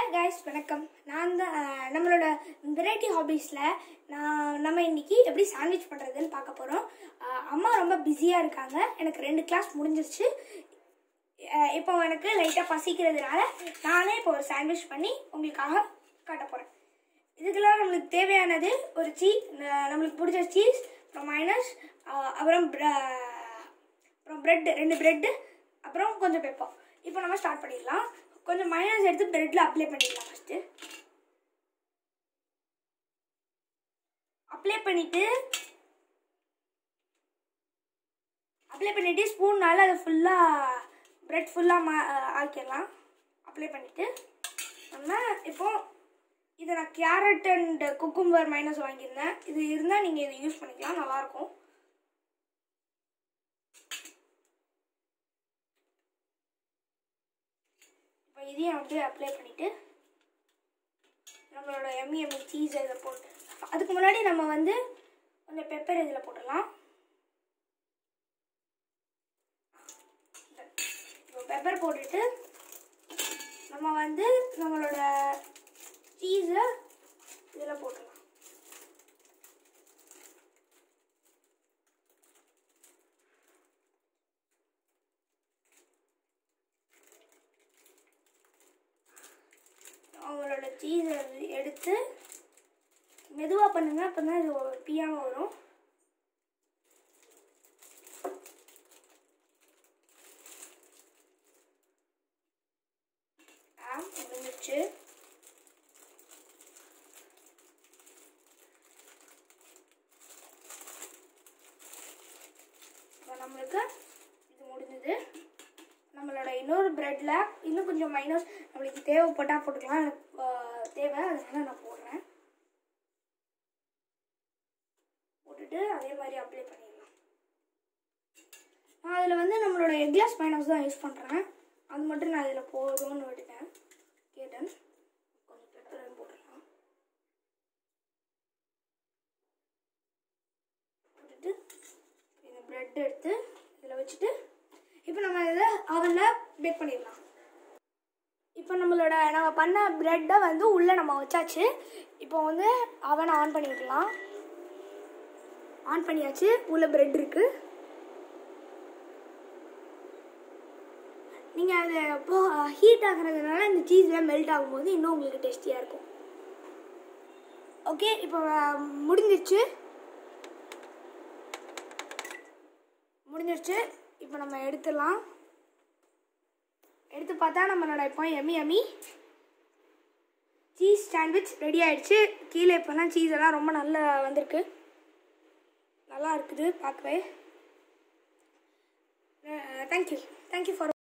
guys வணக்கம் நான் தான் அஹ், நம்மளோட வெரைட்டி ஹாபீஸில் நான் நம்ம இன்னைக்கு எப்படி சாண்ட்விச் பண்ணுறதுன்னு பார்க்க போகிறோம் அம்மா ரொம்ப பிஸியாக இருக்காங்க எனக்கு ரெண்டு கிளாஸ் முடிஞ்சிருச்சு அஹ், இப்போ எனக்கு லைட்டாக பசிக்கிறதுனால நானே இப்போ ஒரு சாண்ட்விச் பண்ணி உங்களுக்காக காட்ட போகிறேன் இதுக்கெல்லாம் நம்மளுக்கு தேவையானது ஒரு சீ நம்மளுக்கு பிடிச்ச சீஸ் அப்புறம் மைனஸ் அப்புறம் bre- அப்புறம் பிரெட் ரெண்டு பிரெட்டு அப்புறம் கொஞ்சம் பெப்பர் இப்போ நம்ம ஸ்டார்ட் பண்ணிடலாம் கொஞ்சம் மைனஸ் எடுத்து பிரெட்டில் அப்ளை பண்ணிடலாம் ஃபஸ்ட்டு அப்ளை பண்ணிட்டு அப்ளை பண்ணிட்டு ஸ்பூன்னால அதை ஃபுல்லாக பிரெட் ஃபுல்லாக மா ஆக்கிடலாம் அப்ளை பண்ணிட்டு நம்ம இப்போ இதை நான் கேரட் அண்ட் குக்கும்பர் மைனஸ் வாங்கியிருந்தேன் இது இருந்தால் நீங்கள் இதை யூஸ் பண்ணிக்கலாம் நல்லாயிருக்கும் இப்போ இதையும் அப்படியே அப்ளை பண்ணிவிட்டு நம்மளோட எம்மி எம்மி சீஸ் இதில் போட்டு அதுக்கு முன்னாடி நம்ம வந்து கொஞ்சம் பெப்பர் இதில் போட்டுடலாம் இப்போ பெப்பர் போட்டுட்டு நம்ம வந்து நம்மளோட சீஸை இதில் போட்டுடலாம் அவங்களோட சீஸை எடுத்து மெதுவாக பண்ணுங்க அப்போ தான் இது பியாமல் வரும் ஆ முடிஞ்சிச்சு இப்போ நம்மளுக்கு இது முடிஞ்சது நம்மளோட இன்னொரு ப்ரெட்டில் இன்னும் கொஞ்சம் மைனஸ் நம்மளுக்கு தேவைப்பட்டால் போட்டுக்கலாம் எனக்கு ஆஹ், தேவை அதனால நான் போடுறேன் போட்டுட்டு அதே மாதிரி அப்ளை பண்ணிடலாம் நான் அதில் வந்து நம்மளோட எக்லாஸ் மைனஸ் தான் யூஸ் பண்ணுறேன் அது மட்டும் நான் இதில் போதும்னு விட்டுட்டேன் கேட்டேன் கொஞ்சம் பெப்பரையும் போட்டுடலாம் போட்டுட்டு இந்த ப்ரெட் எடுத்து இதில் வச்சுட்டு இப்போ நம்ம இதை அவனில் பேக் பண்ணிடலாம் இப்போ நம்மளோட நம்ம பண்ண ப்ரெட்டை வந்து உள்ளே நம்ம வச்சாச்சு இப்போ வந்து அவனை ஆன் பண்ணி விடலாம் ஆன் பண்ணியாச்சு உள்ள பிரெட் இருக்கு நீங்கள் அதை இப்போ ஹீட் ஆகுறதுனால இந்த சீஸில் மெல்ட் ஆகும்போது இன்னும் உங்களுக்கு டேஸ்டியாக இருக்கும் ஓகே இப்போ அஹ், முடிஞ்சிருச்சு முடிஞ்சிருச்சு இப்போ நம்ம எடுத்துடலாம் எடுத்து பார்த்தா நம்மளோட இப்போ yummy yummy cheese sandwich ready ஆயிடுச்சு கீழே இப்போலாம் சீஸ் எல்லாம் ரொம்ப நல்லா வந்திருக்கு நல்லா இருக்குது பார்க்கவே தேங்க்யூ தேங்க்யூ ஃபார்